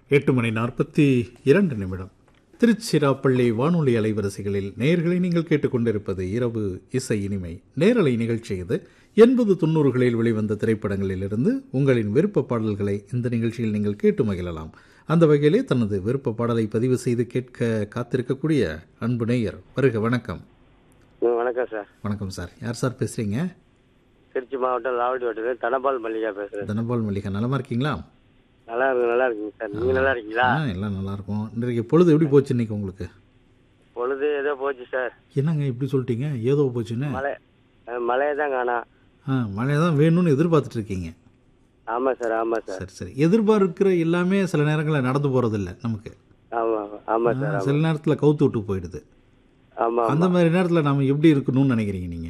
எட்டு மணி நாற்பத்தி இரண்டு நிமிடம் திருச்சிராப்பள்ளி வானொலி அலைவரிசைகளில் நேயர்களை நீங்கள் கேட்டுக்கொண்டிருப்பது இரவு இசை இனிமை நேரலை நிகழ்ச்சி இது எண்பது தொண்ணூறுகளில் வெளிவந்த திரைப்படங்களிலிருந்து உங்களின் விருப்ப பாடல்களை இந்த நிகழ்ச்சியில் நீங்கள் கேட்டு மகிழலாம் அந்த வகையிலே தனது விருப்ப பாடலை பதிவு செய்து கேட்க காத்திருக்கக்கூடிய அன்பு நேயர் வருக வணக்கம் ம், வணக்கம் சார் வணக்கம் சார் யார் சார் பேசுறீங்க திருச்சி மாவட்டம் லாவடி வட்டத்தில் தனபால் மல்லிகா பேசுறேன் தனபால் மல்லிகா நலமா இருக்கீங்களா நல்லா இருக்கு நல்லா இருக்குங்க சார் நீங்க நல்லா இருக்கீங்களா ஆ எல்லாம் நல்லா இருக்கும் இன்றைக்கு பொழுது எப்படி போச்சு இன்னைக்கு உங்களுக்கு பொழுது ஏதோ போச்சு சார் என்னங்க இப்படி சொல்லிட்டீங்க ஏதோ போச்சுன்னு மழை அஹ், மழையை தான் காணா ஆ மழை தான் வேணும்னு எதிர்பார்த்துட்டு இருக்கீங்க ஆமா சார் ஆமா சார் சரி சரி எதிர்பார்க்கிற எல்லாமே சில நேரங்களில் நடந்து போகிறதில்ல நமக்கு ஆமா ஆமா சார் சில நேரத்தில் கவுத்து விட்டு போயிடுது ஆமா அந்த மாதிரி நேரத்தில் நம்ம எப்படி இருக்கணும்னு நினைக்கிறீங்க நீங்கள்